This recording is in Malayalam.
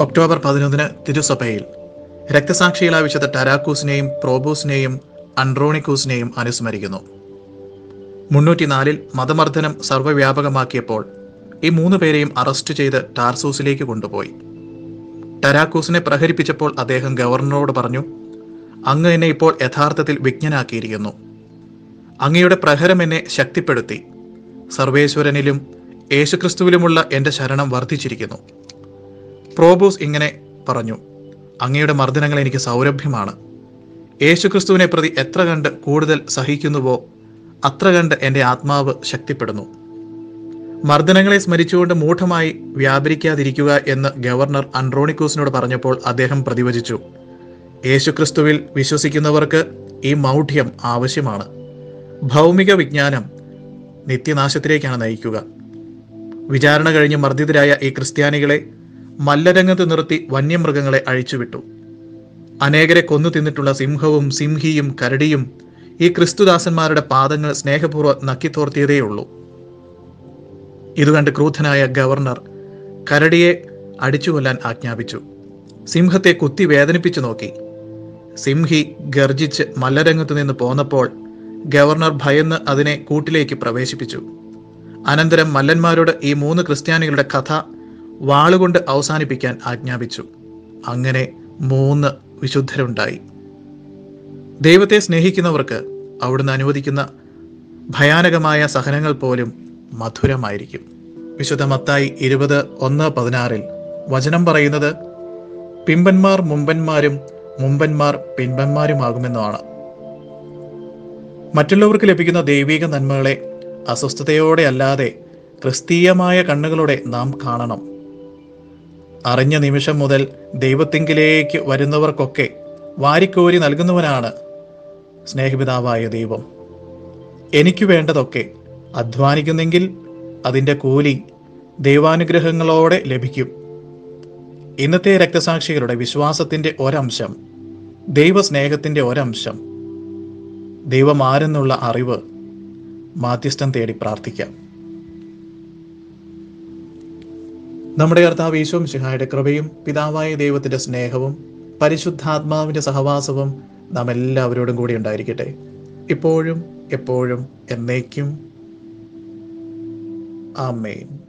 ഒക്ടോബർ പതിനൊന്നിന് തിരുസഭയിൽ രക്തസാക്ഷികളായ വിശുദ്ധ ടരാക്കൂസിനെയും പ്രോബൂസിനെയും അൺട്രോണിക്കൂസിനെയും അനുസ്മരിക്കുന്നു മുന്നൂറ്റിനാലിൽ മതമർദ്ദനം സർവ്വവ്യാപകമാക്കിയപ്പോൾ ഈ മൂന്ന് പേരെയും അറസ്റ്റ് ചെയ്ത് ടാർസൂസിലേക്ക് കൊണ്ടുപോയി ടരാക്കൂസിനെ പ്രഹരിപ്പിച്ചപ്പോൾ അദ്ദേഹം ഗവർണറോട് പറഞ്ഞു അങ്ങ് എന്നെ ഇപ്പോൾ യഥാർത്ഥത്തിൽ വിജ്ഞനാക്കിയിരിക്കുന്നു അങ്ങയുടെ പ്രഹരം എന്നെ ശക്തിപ്പെടുത്തി സർവേശ്വരനിലും യേശുക്രിസ്തുവിലുമുള്ള എൻ്റെ ശരണം വർദ്ധിച്ചിരിക്കുന്നു പ്രോബോസ് ഇങ്ങനെ പറഞ്ഞു അങ്ങയുടെ മർദ്ദനങ്ങൾ എനിക്ക് സൗരഭ്യമാണ് യേശുക്രിസ്തുവിനെ പ്രതി എത്ര കണ്ട് കൂടുതൽ സഹിക്കുന്നുവോ അത്ര കണ്ട് എൻ്റെ ആത്മാവ് ശക്തിപ്പെടുന്നു മർദ്ദനങ്ങളെ സ്മരിച്ചുകൊണ്ട് മൂഢമായി വ്യാപരിക്കാതിരിക്കുക എന്ന് ഗവർണർ അൺട്രോണിക്കൂസിനോട് പറഞ്ഞപ്പോൾ അദ്ദേഹം പ്രതിവചിച്ചു യേശുക്രിസ്തുവിൽ വിശ്വസിക്കുന്നവർക്ക് ഈ മൗഢ്യം ആവശ്യമാണ് ഭൗമിക വിജ്ഞാനം നിത്യനാശത്തിലേക്കാണ് നയിക്കുക വിചാരണ കഴിഞ്ഞ് മർദ്ദിതരായ ഈ ക്രിസ്ത്യാനികളെ മല്ലരംഗത്ത് നിർത്തി വന്യമൃഗങ്ങളെ അഴിച്ചുവിട്ടു അനേകരെ കൊന്നു തിന്നിട്ടുള്ള സിംഹവും സിംഹിയും കരടിയും ഈ ക്രിസ്തുദാസന്മാരുടെ പാദങ്ങൾ സ്നേഹപൂർവ്വം നക്കിത്തോർത്തിയതേയുള്ളൂ ഇത് കണ്ട് ക്രൂദ്ധനായ ഗവർണർ കരടിയെ അടിച്ചുകൊല്ലാൻ ആജ്ഞാപിച്ചു സിംഹത്തെ കുത്തി വേദനിപ്പിച്ചു നോക്കി സിംഹി ഗർജിച്ച് മല്ലരംഗത്ത് നിന്ന് പോന്നപ്പോൾ ഗവർണർ ഭയന്ന് അതിനെ കൂട്ടിലേക്ക് പ്രവേശിപ്പിച്ചു അനന്തരം മല്ലന്മാരോട് ഈ മൂന്ന് ക്രിസ്ത്യാനികളുടെ കഥ വാളുകൊണ്ട് അവസാനിപ്പിക്കാൻ ആജ്ഞാപിച്ചു അങ്ങനെ മൂന്ന് വിശുദ്ധരുണ്ടായി ദൈവത്തെ സ്നേഹിക്കുന്നവർക്ക് അവിടുന്ന് അനുവദിക്കുന്ന ഭയാനകമായ സഹനങ്ങൾ പോലും മധുരമായിരിക്കും വിശുദ്ധ മത്തായി ഇരുപത് ഒന്ന് പതിനാറിൽ വചനം പറയുന്നത് പിമ്പന്മാർ മുമ്പന്മാരും മുമ്പന്മാർ പിൻപന്മാരുമാകുമെന്നാണ് മറ്റുള്ളവർക്ക് ലഭിക്കുന്ന ദൈവിക നന്മകളെ അസ്വസ്ഥതയോടെ അല്ലാതെ ക്രിസ്തീയമായ കണ്ണുകളോടെ നാം കാണണം അറിഞ്ഞ നിമിഷം മുതൽ ദൈവത്തിങ്കിലേക്ക് വരുന്നവർക്കൊക്കെ വാരിക്കോരി നൽകുന്നവനാണ് സ്നേഹപിതാവായ ദൈവം എനിക്ക് വേണ്ടതൊക്കെ അധ്വാനിക്കുന്നെങ്കിൽ അതിൻ്റെ കൂലി ദൈവാനുഗ്രഹങ്ങളോടെ ലഭിക്കും ഇന്നത്തെ രക്തസാക്ഷികളുടെ വിശ്വാസത്തിൻ്റെ ഒരംശം ദൈവസ്നേഹത്തിൻ്റെ ഒരംശം ദൈവം ആരെന്നുള്ള അറിവ് മാധ്യസ്ഥം തേടി പ്രാർത്ഥിക്കാം നമ്മുടെ കർത്താവ് ഈശോ മിശിഹായുടെ കൃപയും പിതാവായ ദൈവത്തിന്റെ സ്നേഹവും പരിശുദ്ധാത്മാവിന്റെ സഹവാസവും നാം എല്ലാവരോടും കൂടി ഉണ്ടായിരിക്കട്ടെ ഇപ്പോഴും എപ്പോഴും എന്നേക്കും ആമേൻ